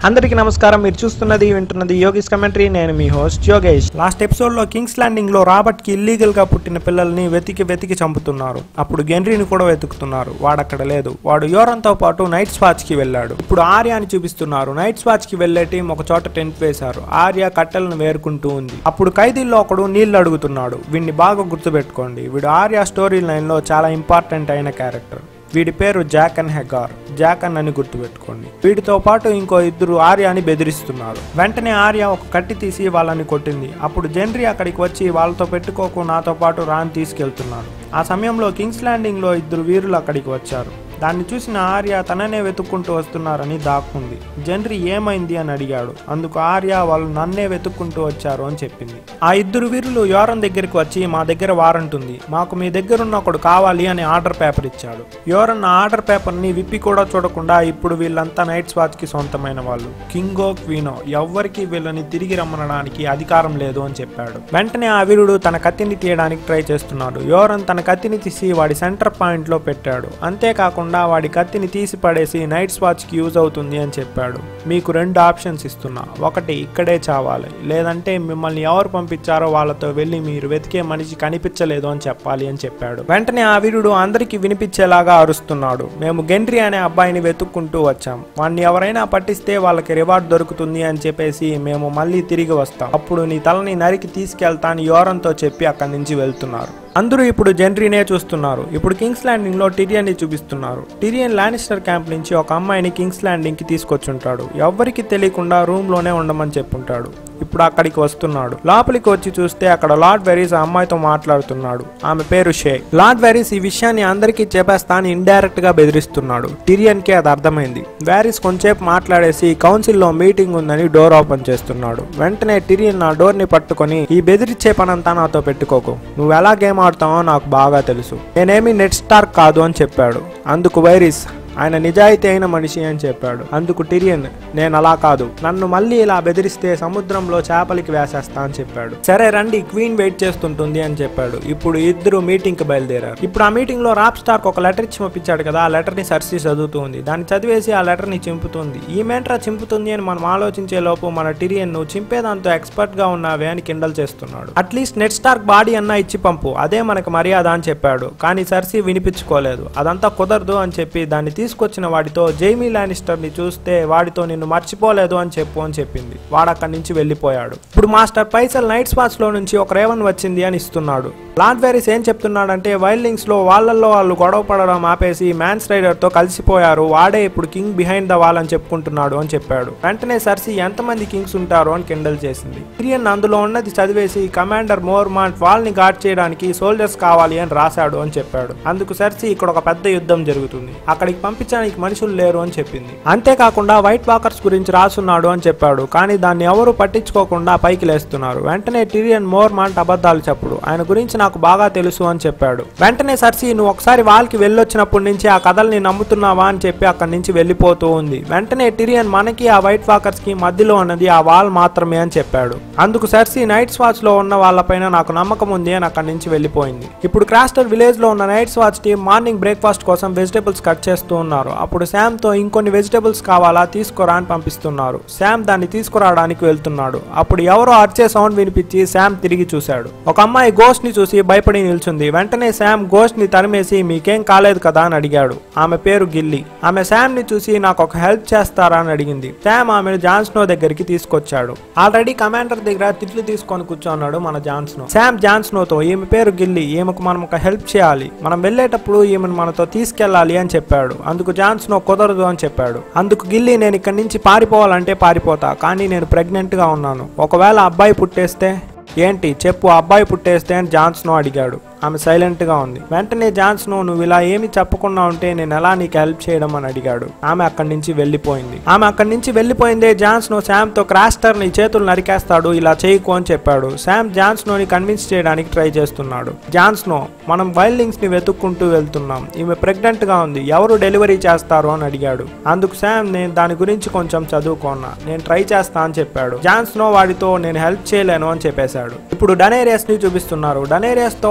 అందరికీ నమస్కారం మీరు చూస్తున్నది వింటున్నది యోగిస్ కమెంటరీ నేను మీ హోస్ట్ యోగేష్ లాస్ట్ ఎపిసోడ్ లో కింగ్స్ ల్యాండింగ్ లో రాబర్ట్ కి ఇల్లీగల్ గా పుట్టిన పిల్లల్ని వెతికి వెతికి చంపుతున్నారు అప్పుడు గెన్రీని కూడా వెతుకుతున్నారు వాడక్కడ లేదు వాడు యోరన్ తో పాటు నైట్ వాచ్ కి వెళ్ళాడు ఇప్పుడు ఆర్యాని చూపిస్తున్నారు నైట్ వాచ్ కి వెళ్లే టీం ఒక చోట టెంట్ వేశారు ఆర్య కట్టెలను వేరుకుంటూ ఉంది అప్పుడు ఖైదీల్లో ఒకడు నీళ్లు అడుగుతున్నాడు వీడిని బాగా గుర్తుపెట్టుకోండి వీడు ఆర్య స్టోరీ లైన్ లో చాలా ఇంపార్టెంట్ అయిన క్యారెక్టర్ వీడి పేరు Jaqen H'ghar Jaqen అని గుర్తుపెట్టుకోండి వీటితో పాటు ఇంకో ఇద్దరు ఆర్యాని బెదిరిస్తున్నారు వెంటనే ఆర్య ఒక కట్టి తీసి వాళ్ళని కొట్టింది అప్పుడు జెన్రీ అక్కడికి వచ్చి వాళ్ళతో పెట్టుకోకు నాతో పాటు రాని తీసుకెళ్తున్నాడు ఆ సమయంలో కింగ్స్ ల్యాండింగ్ లో ఇద్దరు వీరులు అక్కడికి వచ్చారు దాన్ని చూసిన ఆర్య తననే వెతుక్కుంటూ వస్తున్నారని దాక్కుంది జెన్రీ ఏమైంది అని అడిగాడు అందుకు ఆర్య వాళ్ళు నన్నే వెతుక్కుంటూ వచ్చారు అని చెప్పింది ఆ ఇద్దరు వీరులు యోరన్ దగ్గరికి వచ్చి మా దగ్గర వారంట్ ఉంది మాకు మీ దగ్గర ఉన్న ఒకడు కావాలి అని ఆర్డర్ పేపర్ ఇచ్చాడు యోరన్ ఆ ఆర్డర్ పేపర్ ని విప్పి కూడా చూడకుండా ఇప్పుడు వీళ్ళంతా నైట్స్ వాచ్ కి సొంతమైన వాళ్ళు కింగో క్వీనో ఎవ్వరికి వీళ్ళని తిరిగి రమ్మనడానికి అధికారం లేదు అని చెప్పాడు వెంటనే ఆ వీరుడు తన కత్తిని తీయడానికి ట్రై చేస్తున్నాడు యోరన్ తన కత్తిని తీసి వాడి సెంటర్ పాయింట్ లో పెట్టాడు అంతేకాకుండా వాడి కత్తిని తీసి పడేసి నైట్స్ వాచ్ కి యూజ్ అవుతుంది అని చెప్పాడు మీకు రెండు ఆప్షన్స్ ఇస్తున్నా ఒకటి ఇక్కడే చావాలి లేదంటే మిమ్మల్ని ఎవరు పంపించారో వాళ్ళతో వెళ్ళి మీరు వెతికే మనిషి కనిపించలేదు అని చెప్పాలి అని చెప్పాడు వెంటనే ఆ వీరుడు అందరికీ వినిపించేలాగా అరుస్తున్నాడు మేము గెంట్రీ అనే అబ్బాయిని వెతుక్కుంటూ వచ్చాం వాడిని ఎవరైనా పట్టిస్తే వాళ్ళకి రివార్డ్ దొరుకుతుంది అని చెప్పేసి మేము మళ్ళీ తిరిగి వస్తాం అప్పుడు నీ తలని నరికి తీసుకెళ్తాను యోరంతో చెప్పి అక్కడి నుంచి వెళ్తున్నారు అందరూ ఇప్పుడు జెన్రీనే చూస్తున్నారు ఇప్పుడు కింగ్స్ ల్యాండింగ్ లో టిరియన్ ని చూపిస్తున్నారు టిరియన్ లానిస్టర్ క్యాంప్ నుంచి ఒక అమ్మాయిని కింగ్స్ ల్యాండింగ్ కి తీసుకొచ్చుంటాడు ఎవ్వరికి తెలియకుండా రూమ్ లోనే ఉండమని చెప్పుంటాడు ఇప్పుడు అక్కడికి వస్తున్నాడు లోపలికి వచ్చి చూస్తే అక్కడ లార్డ్ వెరీస్ ఆ అమ్మాయితో మాట్లాడుతున్నాడు ఆమె పేరు షే లార్డ్ వెరీస్ ఈ విషయాన్ని అందరికీ చెప్పేస్తా అని ఇండైరెక్ట్ గా బెదిరిస్తున్నాడు టిరియన్ కి అది అర్థమైంది వెరీస్ కొంచెంసేపు మాట్లాడేసి కౌన్సిల్ లో మీటింగ్ ఉందని డోర్ ఓపెన్ చేస్తున్నాడు వెంటనే టిరియన్ ఆ డోర్ ని పట్టుకొని ఈ బెదిరించే పనంతా నాతో పెట్టుకోకు నువ్వు ఎలా గేమ్ ఆడతావో నాకు బాగా తెలుసు నేనేమి నెట్ స్టార్ కాదు అని చెప్పాడు అందుకు వైరిస్ ఆయన నిజాయితీ అయిన మనిషి అని చెప్పాడు అందుకు టిరియన్ నేను అలా కాదు నన్ను మళ్ళీ ఇలా బెదిరిస్తే సముద్రంలో చేపలికి వేసేస్తా అని చెప్పాడు సరే రండి క్వీన్ వెయిట్ చేస్తుంటుంది అని చెప్పాడు ఇప్పుడు ఇద్దరు మీటింగ్ కి బయలుదేరారు ఇప్పుడు ఆ మీటింగ్ లో రాప్ స్టార్ ఒక లెటర్ ఇచ్చి పంపించాడు కదా ఆ లెటర్ ని సర్సి చదువుతుంది దాన్ని చదివేసి ఆ లెటర్ ని చింపుతుంది ఈ మేంట్రా చింపుతుంది అని మనం ఆలోచించే లోపు మన టిరియన్ నువ్వు చింపేదాంతో ఎక్స్పర్ట్ గా ఉన్నావే అని కిండల్ చేస్తున్నాడు అట్లీస్ట్ నెట్ స్టార్ బాడీ అన్నా ఇచ్చి పంపు అదే మనకు మర్యాద అని చెప్పాడు కానీ సర్సి వినిపించుకోలేదు అదంతా కుదరదు అని చెప్పి దాన్ని తీసుకొచ్చిన వాడితో జైమీ లానిస్టర్ ని చూస్తే వాడితో నిన్ను మర్చిపోలేదు అని చెప్పు అని చెప్పింది వాడు అక్కడి నుంచి వెళ్ళిపోయాడు ఇప్పుడు మాస్టర్ పైసల్ నైట్స్ వాచ్ లో నుంచి ఒక రేవన్ వచ్చింది అని ఇస్తున్నాడు లార్డ్ వెరీస్ ఏం చెప్తున్నాడంటే వైల్డింగ్స్ లో వాళ్ళల్లో వాళ్ళు గొడవ పడడం ఆపేసి మ్యాన్స్ రైడర్ తో కలిసిపోయారు వాడే ఇప్పుడు కింగ్ బిహైండ్ ద వాల్ అని చెప్పుకుంటున్నాడు అని చెప్పాడు వెంటనే సర్సి ఎంతమంది కింగ్స్ ఉంటారు అని కిండల్ చేసింది టిరియన్ అందులో ఉన్నది చదివేసి కమాండర్ మోర్మాంట్ వాల్ ని గార్డ్ చేయడానికి సోల్జర్స్ కావాలి అని రాశాడు అని చెప్పాడు అందుకు సర్సి ఇక్కడ ఒక పెద్ద యుద్ధం జరుగుతుంది అక్కడికి పంపించడానికి మనుషులు లేరు అని చెప్పింది అంతేకాకుండా వైట్ వాకర్స్ గురించి రాసున్నాడు అని చెప్పాడు కానీ దాన్ని ఎవరు పట్టించుకోకుండా పైకి లేస్తున్నారు వెంటనే టిరియన్ మోర్మాంట్ అబద్ధాలు చెప్పుడు ఆయన గురించి నాకు బాగా తెలుసు అని చెప్పాడు వెంటనే సర్సి నువ్వు ఒకసారి వాళ్ళకి వెళ్ళొచ్చినప్పటి నుంచి ఆ కథల్ని నమ్ముతున్నావా అని చెప్పి అక్కడి నుంచి వెళ్ళిపోతూ ఉంది వెంటనే టిరియన్ మనకి ఆ వైట్ వాకర్స్ కి మధ్యలో ఉన్నది ఆ వాల్ మాత్రమే అని చెప్పాడు అందుకు సర్సి నైట్స్ వాచ్ లో ఉన్న వాళ్ళపైన నాకు నమ్మకం ఉంది అని అక్కడి నుంచి వెళ్ళిపోయింది ఇప్పుడు క్రాస్టర్ విలేజ్ లో ఉన్న night's watch team morning breakfast కోసం వెజిటేబుల్స్ కట్ చేస్తూ ఉన్నారు అప్పుడు శామ్ తో ఇంకొన్ని వెజిటేబుల్స్ కావాలా తీసుకురా అని పంపిస్తున్నారు శామ్ దాన్ని తీసుకురావడానికి వెళ్తున్నాడు అప్పుడు ఎవరో అరిచే సౌండ్ వినిపించి శామ్ తిరిగి చూశాడు ఒక అమ్మాయి గోస్ట్ ని చూసి భయపడి నిల్చుంది వెంటనే శామ్ గోస్ట్ ని తరిమేసి మీకేం కాలేదు కదా అని అడిగాడు ఆమె పేరు గిల్లి ఆమె శామ్ ని చూసి నాకు ఒక హెల్ప్ చేస్తారా అని అడిగింది శామ్ ఆమెను జాన్స్నో దగ్గరికి తీసుకొచ్చాడు ఆల్రెడీ కమాండర్ దగ్గర తిట్లు తీసుకొని కూర్చున్నాడు మన జాన్స్నో శామ్ జాన్స్నోతో ఈమె పేరు గిల్లి ఈమెకు మనం ఒక హెల్ప్ చేయాలి మనం వెళ్ళేటప్పుడు ఈమెను మనతో తీసుకెళ్ళాలి అని చెప్పాడు అందుకు జాన్స్నో కుదరదు అని చెప్పాడు అందుకు గిల్లి నేను ఇక్కడి నుంచి పారిపోవాలంటే పారిపోతా కానీ నేను ప్రెగ్నెంట్ గా ఉన్నాను ఒకవేళ అబ్బాయి పుట్టేస్తే ఏంటి చెప్పు అబ్బాయి పుట్టేస్తే అని జాన్స్నో అడిగాడు ఆమె సైలెంట్గా ఉంది వెంటనే జాన్స్నో నువ్వు ఇలా ఏమి చెప్పకుండా ఉంటే నేను ఎలా నీకు హెల్ప్ చేయడం అని అడిగాడు ఆమె అక్కడి నుంచి వెళ్ళిపోయింది ఆమె అక్కడి నుంచి వెళ్ళిపోయిందే జాన్స్నో శామ్తో క్రాస్టర్ నీ చేతులు నరికేస్తాడు ఇలా చేయకు అని చెప్పాడు శామ్ జాన్స్నోని కన్విన్స్ చేయడానికి ట్రై చేస్తున్నాడు జాన్స్నో మనం వైల్డింగ్స్ ని వెతుక్కుంటూ వెళ్తున్నాం ఈమె ప్రెగ్నెంట్ గా ఉంది ఎవరు డెలివరీ చేస్తారు అని అడిగాడు అందుకు శామ్ నేను దాని గురించి కొంచెం చదువుకున్నా నేను ట్రై చేస్తా అని చెప్పాడు జాన్స్నో వాడితో నేను హెల్ప్ చేయలేను అని చెప్పేశాడు ఇప్పుడు డనేరియస్ ని చూపిస్తున్నారు డనేరియస్ తో ఉన్న వాళ్ళ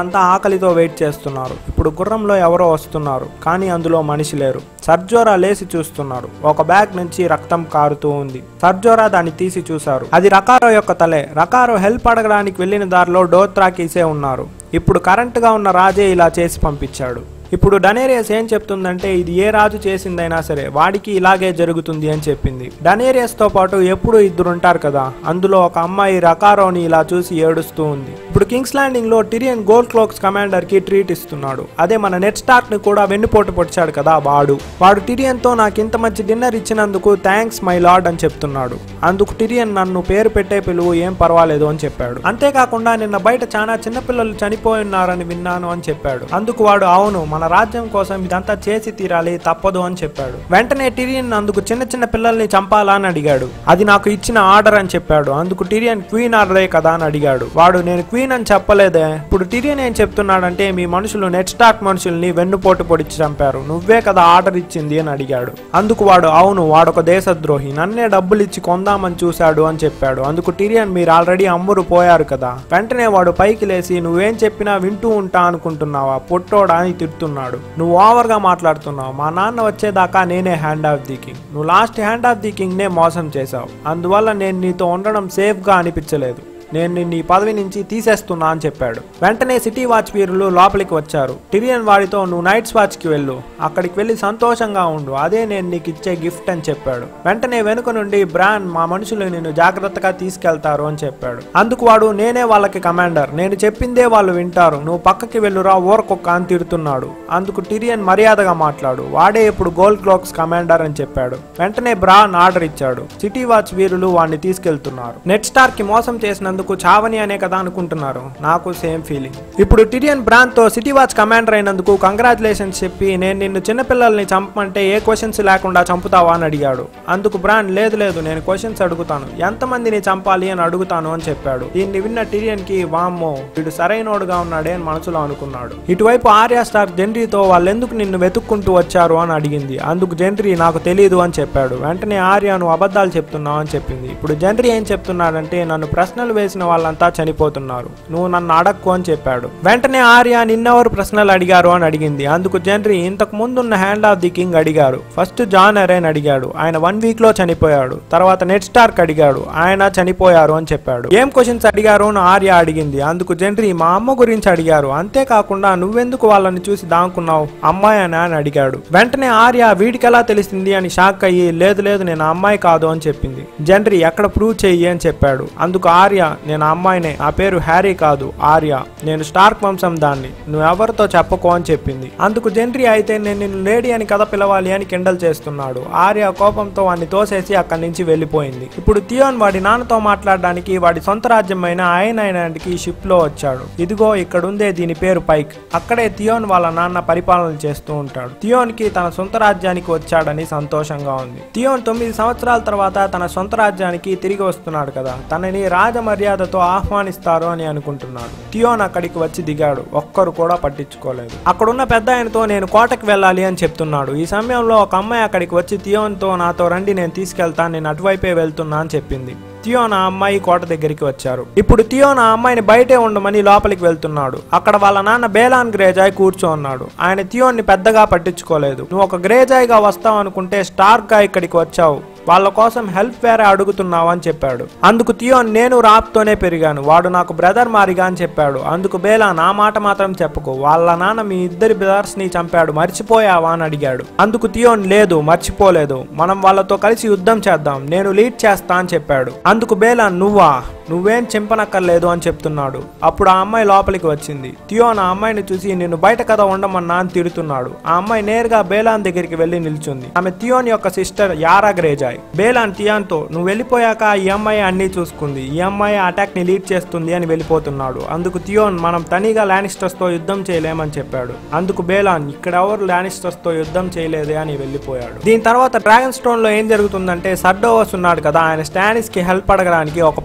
వాళ్ళంతా ఆకలితో వెయిట్ చేస్తున్నారు ఇప్పుడు గుర్రంలో ఎవరో వస్తున్నారు కానీ అందులో మనిషి లేరు సర్జోరా లేచి చూస్తున్నారు ఒక బ్యాగ్ నుంచి రక్తం కారుతూ ఉంది సర్జోరా దాన్ని తీసి చూశారు అది రకారో యొక్క తలే రకారో హెల్ప్ అడగడానికి వెళ్ళిన దారిలో డోత్రాకీసే ఉన్నారు ఇప్పుడు కరెంటుగా ఉన్న రాజే ఇలా చేసి పంపించాడు ఇప్పుడు డనేరియస్ ఏం చెప్తుందంటే ఇది ఏ రాజు చేసిందైనా సరే వాడికి ఇలాగే జరుగుతుంది అని చెప్పింది డనేరియస్ తో పాటు ఎప్పుడు ఇద్దరు ఉంటారు కదా అందులో ఒక అమ్మాయి రకారోని ఇలా చూసి ఏడుస్తూ ఉంది ఇప్పుడు కింగ్స్ ల్యాండింగ్ లో టిరియన్ గోల్డ్ క్లోక్స్ కమాండర్ కి ట్రీట్ ఇస్తున్నాడు అదే మన నెట్ స్టార్క్ ని కూడా వెన్నుపోటు పొడిచాడు కదా వాడు వాడు టిరియన్ తో నాకు ఇంత మంచి డిన్నర్ ఇచ్చినందుకు థ్యాంక్స్ మై లార్డ్ అని చెప్తున్నాడు అందుకు టిరియన్ నన్ను పేరు పెట్టే పిలువు ఏం పర్వాలేదు అని చెప్పాడు అంతేకాకుండా నిన్న బయట చాలా చిన్నపిల్లలు చనిపోయి ఉన్నారని విన్నాను అని చెప్పాడు అందుకు వాడు అవును మన రాజ్యం కోసం ఇదంతా చేసి తీరాలి తప్పదు అని చెప్పాడు వెంటనే టిరియన్ అందుకు చిన్న చిన్న పిల్లల్ని చంపాలా అని అడిగాడు అది నాకు ఇచ్చిన ఆర్డర్ అని చెప్పాడు అందుకు టిరియన్ క్వీన్ ఆర్డరే కదా అని అడిగాడు వాడు నేను క్వీన్ అని చెప్పలేదే ఇప్పుడు టిరియన్ ఏం చెప్తున్నాడంటే మీ మనుషులు నెట్ స్టాక్ మనుషుల్ని వెన్నుపోటు పొడిచి చంపారు నువ్వే కదా ఆర్డర్ ఇచ్చింది అని అడిగాడు అందుకు వాడు అవును వాడొక దేశద్రోహి నన్నే డబ్బులు ఇచ్చి కొందామని చూశాడు అని చెప్పాడు అందుకు టిరియన్ మీరు ఆల్రెడీ అమ్మురు పోయారు కదా వెంటనే వాడు పైకి లేచి నువ్వేం చెప్పినా వింటూ ఉంటా అనుకుంటున్నావా పొట్టోడా అని తిడుతున్నాడు నువ్వు ఓవర్ గా మాట్లాడుతున్నావు మా నాన్న వచ్చేదాకా నేనే హ్యాండ్ ఆఫ్ ది కింగ్ నువ్వు last hand of the king నే మోసం చేశావు అందువల్ల నేను నీతో ఉండడం సేఫ్ గా అనిపించలేదు నేను నిన్ను ఈ పదవి నుంచి తీసేస్తున్నా అని చెప్పాడు వెంటనే సిటీ వాచ్ వీరులు లోపలికి వచ్చారు టిరియన్ వాడితో నువ్వు నైట్స్ వాచ్ కి వెళ్ళు అక్కడికి వెళ్ళి సంతోషంగా ఉండు అదే నేను నీకు ఇచ్చే గిఫ్ట్ అని చెప్పాడు వెంటనే వెనుక నుండి బ్రాన్ మా మనుషులు నిన్ను జాగ్రత్తగా తీసుకెళ్తారు అని చెప్పాడు అందుకు వాడు నేనే వాళ్ళకి కమాండర్ నేను చెప్పిందే వాళ్ళు వింటారు నువ్వు పక్కకి వెళ్ళురా ఊరకొక్క అని తిడుతున్నాడు అందుకు టిరియన్ మర్యాదగా మాట్లాడు వాడే ఇప్పుడు గోల్డ్ క్లాక్స్ కమాండర్ అని చెప్పాడు వెంటనే బ్రాన్ ఆర్డర్ ఇచ్చాడు సిటీ వాచ్ వీరులు వాడిని తీసుకెళ్తున్నారు నెట్ స్టార్ కి మోసం చేసినందుకు చావని అనే కదా అనుకుంటున్నారు నాకు సేమ్ ఫీలింగ్ ఇప్పుడు టిరియన్ బ్రాన్ తో సిటీ వాచ్ కమాండర్ అయినందుకు కంగ్రాచులేషన్స్ చెప్పి నేను నిన్ను చిన్నపిల్లల్ని చంపమంటే ఏ క్వశ్చన్స్ లేకుండా చంపుతావా అని అడిగాడు అందుకు బ్రాన్ లేదు లేదు నేను క్వశ్చన్స్ అడుగుతాను ఎంతమందిని చంపాలి అని అడుగుతాను అని చెప్పాడు దీన్ని విన్న టిరియన్ కి వామ్మో వీడు సరైనోడుగా ఉన్నాడే అని మనసులో అనుకున్నాడు ఇటువైపు ఆర్యా స్టార్ జెండ్రీతో వాళ్ళెందుకు నిన్ను వెతుక్కుంటూ వచ్చారు అని అడిగింది అందుకు జెండ్రీ నాకు తెలియదు అని చెప్పాడు వెంటనే ఆర్య నువ్వు అబద్ధాలు చెప్తున్నావు అని చెప్పింది ఇప్పుడు జెండ్రీ ఏం చెప్తున్నాడంటే నన్ను ప్రశ్నలు వేసిన వాళ్ళంతా చనిపోతున్నారు నువ్వు నన్ను అడక్కు అని చెప్పాడు వెంటనే ఆర్య నిన్నెవరు ప్రశ్నలు అడిగారు అని అడిగింది అందుకు జెండ్రీ ఇంతకు ముందున్న హ్యాండ్ ఆఫ్ ది కింగ్ అడిగారు ఫస్ట్ జాన్ ఎరైన్ అడిగాడు ఆయన వన్ వీక్ లో చనిపోయాడు తర్వాత నెట్ స్టార్క్ అడిగాడు ఆయన చనిపోయారు అని చెప్పాడు ఏం క్వశ్చన్స్ అడిగారు అని ఆర్య అడిగింది అందుకు జెండ్రీ మా అమ్మ గురించి అడిగారు అంతేకాకుండా నువ్వెందుకు వాళ్ళని చూసి దాంకున్నావు అమ్మాయి అని అడిగాడు వెంటనే ఆర్య వీడికెలా తెలిసింది అని షాక్ అయ్యి లేదు లేదు నేను ఆ అమ్మాయి కాదు అని చెప్పింది జెండ్రీ ఎక్కడ ప్రూవ్ చెయ్యి అని చెప్పాడు అందుకు ఆర్య నేను ఆ అమ్మాయినే ఆ పేరు హ్యారీ కాదు ఆర్య నేను స్టార్క్ వంశం దాన్ని నువ్వెవరితో చెప్పకు అని చెప్పింది అందుకు జెంట్రీ అయితే నేను నిన్ను లేడీ అని కథ పిలవాలి అని కిండల్ చేస్తున్నాడు ఆర్య కోపంతో వాడిని తోసేసి అక్కడి నుంచి వెళ్ళిపోయింది ఇప్పుడు థియోన్ వాడి నాన్నతో మాట్లాడడానికి వాడి సొంత రాజ్యమైన ఆయన అయినానికి షిప్ లో వచ్చాడు ఇదిగో ఇక్కడుందే దీని పేరు పైక్ అక్కడే థియోన్ వాళ్ళ నాన్న పరిపాలన చేస్తూ ఉంటాడు థియోన్ కి తన సొంత రాజ్యానికి వచ్చాడని సంతోషంగా ఉంది థియోన్ తొమ్మిది సంవత్సరాల తర్వాత తన సొంత రాజ్యానికి తిరిగి వస్తున్నాడు కదా తనని రాజ మర్యాదతో ఆహ్వానిస్తారు అని అనుకుంటున్నాడు థియోన్ అక్కడికి వచ్చి దిగాడు ఒక్కరు కూడా పట్టించుకోలేదు అక్కడున్న పెద్ద ఆయనతో నేను కోటకి వెళ్ళాలి అని చెప్తున్నాడు ఈ సమయంలో ఒక అమ్మాయి అక్కడికి వచ్చి థియోన్తో నాతో రండి నేను తీసుకెళ్తాను నేను అటువైపే వెళ్తున్నా అని చెప్పింది థియోన్ ఆ అమ్మాయి కోట దగ్గరికి వచ్చారు ఇప్పుడు థియోన్ ఆ అమ్మాయిని బయటే ఉండమని లోపలికి వెళ్తున్నాడు అక్కడ వాళ్ళ నాన్న బేలాన్ గ్రేజాయ్ కూర్చో ఉన్నాడు ఆయన థియోన్ ని పెద్దగా పట్టించుకోలేదు నువ్వు ఒక గ్రేజాయ్ గా వస్తావు అనుకుంటే స్టార్క్ గా ఇక్కడికి వచ్చావు వాళ్ళ కోసం హెల్ప్ వేరే అడుగుతున్నావు అని చెప్పాడు అందుకు థియోన్ నేను రాప్తోనే పెరిగాను వాడు నాకు బ్రదర్ మారిగా అని చెప్పాడు అందుకు బేలా నా మాట మాత్రం చెప్పుకో వాళ్ళ నాన్న మీ ఇద్దరి బ్రదర్స్ ని చంపాడు మర్చిపోయావా అని అడిగాడు అందుకు థియోన్ లేదు మర్చిపోలేదు మనం వాళ్ళతో కలిసి యుద్ధం చేద్దాం నేను లీడ్ చేస్తా అని చెప్పాడు అందుకు బేలా నువ్వా నువ్వేం చింపనక్కర్లేదు అని చెప్తున్నాడు అప్పుడు ఆ అమ్మాయి లోపలికి వచ్చింది థియోన్ ఆ అమ్మాయిని చూసి నిన్ను బయట కదా ఉండమన్నా అని తిడుతున్నాడు ఆ అమ్మాయి నేరుగా బేలాన్ దగ్గరికి వెళ్లి నిల్చుంది ఆమె థియోన్ యొక్క సిస్టర్ యారా గ్రేజాయ్ బేలాన్ థియాన్తో నువ్వు వెళ్ళిపోయాక ఈ అమ్మాయి అన్ని చూసుకుంది ఈ అమ్మాయి అటాక్ ని లీడ్ చేస్తుంది అని వెళ్ళిపోతున్నాడు అందుకు థియోన్ మనం తనిగా లానిస్టర్స్ తో యుద్ధం చేయలేమని చెప్పాడు అందుకు బేలాన్ ఇక్కడ ఎవరు లానిస్టర్స్ తో యుద్ధం చేయలేదే అని వెళ్ళిపోయాడు దీని తర్వాత డ్రాగన్ స్టోన్ లో ఏం జరుగుతుందంటే సర్డోవస్ ఉన్నాడు కదా ఆయన స్టానిస్ కి హెల్ప్ అడగడానికి ఒక పైరెట్ తో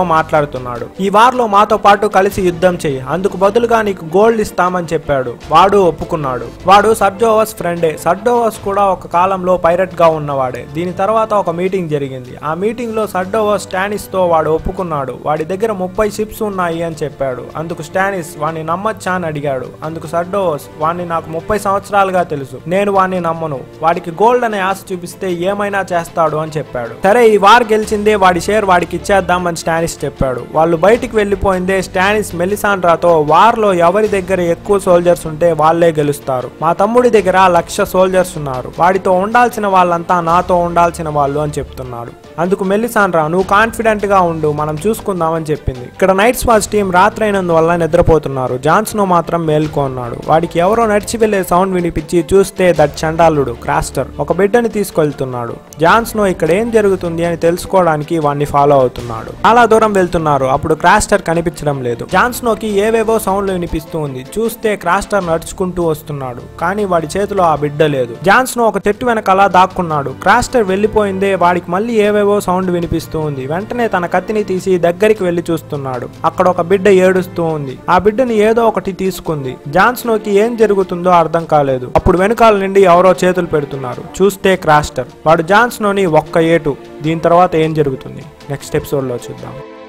మాట్లాడుతున్నాడు ఈ వార్లో మాతో పాటు కలిసి యుద్ధం చెయ్యి అందుకు బదులుగా నీకు గోల్డ్ ఇస్తామని చెప్పాడు వాడు ఒప్పుకున్నాడు వాడు సర్జోవస్ ఫ్రెండే సర్డోవస్ కూడా ఒక కాలంలో పైరట్ గా ఉన్నవాడే దీని తర్వాత ఒక మీటింగ్ జరిగింది ఆ మీటింగ్ లో సర్డోవస్ స్టానిస్ తో వాడు ఒప్పుకున్నాడు వాడి దగ్గర ముప్పై షిప్స్ ఉన్నాయి అని చెప్పాడు అందుకు స్టానిస్ వాడిని నమ్మచ్చా అని అడిగాడు అందుకు సర్డోవస్ వాడిని నాకు ముప్పై సంవత్సరాలుగా తెలుసు నేను వాడిని నమ్మను వాడికి గోల్డ్ అనే ఆశ చూపిస్తే ఏమైనా చేస్తాడు అని చెప్పాడు సరే ఈ వార్ గెలిచిందే వాడి షేర్ వాడికి ఇచ్చేద్దామని స్టానిస్ చెప్పాడు వాళ్ళు బయటికి వెళ్ళిపోయిందే స్టానిస్ మెలిసాండ్రాతో వార్ లో ఎవరి దగ్గర ఎక్కువ సోల్జర్స్ ఉంటే వాళ్ళే గెలుస్తారు మా తమ్ముడి దగ్గర లక్ష సోల్జర్స్ ఉన్నారు వాడితో ఉండాల్సిన వాళ్ళంతా నాతో ఉండాల్సిన వాళ్ళు అని చెప్తున్నాడు అందుకు మెల్లిసాండ్రా నువ్వు కాన్ఫిడెంట్ గా ఉండు మనం చూసుకుందామని చెప్పింది ఇక్కడ నైట్స్ వాచ్ టీం రాత్రైనందువల్ల నిద్రపోతున్నారు జాన్స్నో మాత్రం మేల్కొన్నాడు వాడికి ఎవరో నడిచి వెళ్లే సౌండ్ వినిపించి చూస్తే దట్ చండాలుడు క్రాస్టర్ ఒక బిడ్డని తీసుకెళ్తున్నాడు జాన్స్నో ఇక్కడ ఏం జరుగుతుంది అని తెలుసుకోవడానికి వాడిని ఫాలో అవుతున్నాడు చాలా దూరం వెళ్తున్నారు అప్పుడు క్రాస్టర్ కనిపించడం లేదు జాన్స్నోకి ఏవేవో సౌండ్లు వినిపిస్తూ ఉంది చూస్తే క్రాస్టర్ నడుచుకుంటూ వస్తున్నాడు కానీ వాడి చేతిలో ఆ బిడ్డ లేదు జాన్స్నో ఒక చెట్టు వెనకాల దాక్కున్నాడు క్రాస్టర్ వెళ్ళిపోయిందే వాడికి మళ్ళీ ఏవేవో సౌండ్ వినిపిస్తూ ఉంది వెంటనే తన కత్తిని తీసి దగ్గరికి వెళ్లి చూస్తున్నాడు అక్కడ ఒక బిడ్డ ఏడుస్తూ ఉంది ఆ బిడ్డని ఏదో ఒకటి తీసుకుంది జాన్స్నోకి ఏం జరుగుతుందో అర్థం కాలేదు అప్పుడు వెనకాల నుండి ఎవరో చేతులు పెడుతున్నారు చూస్తే క్రాస్టర్ వాడు జాన్స్నోని ఒక్క ఏటు దీని తర్వాత ఏం జరుగుతుంది నెక్స్ట్ ఎపిసోడ్లో చూద్దాం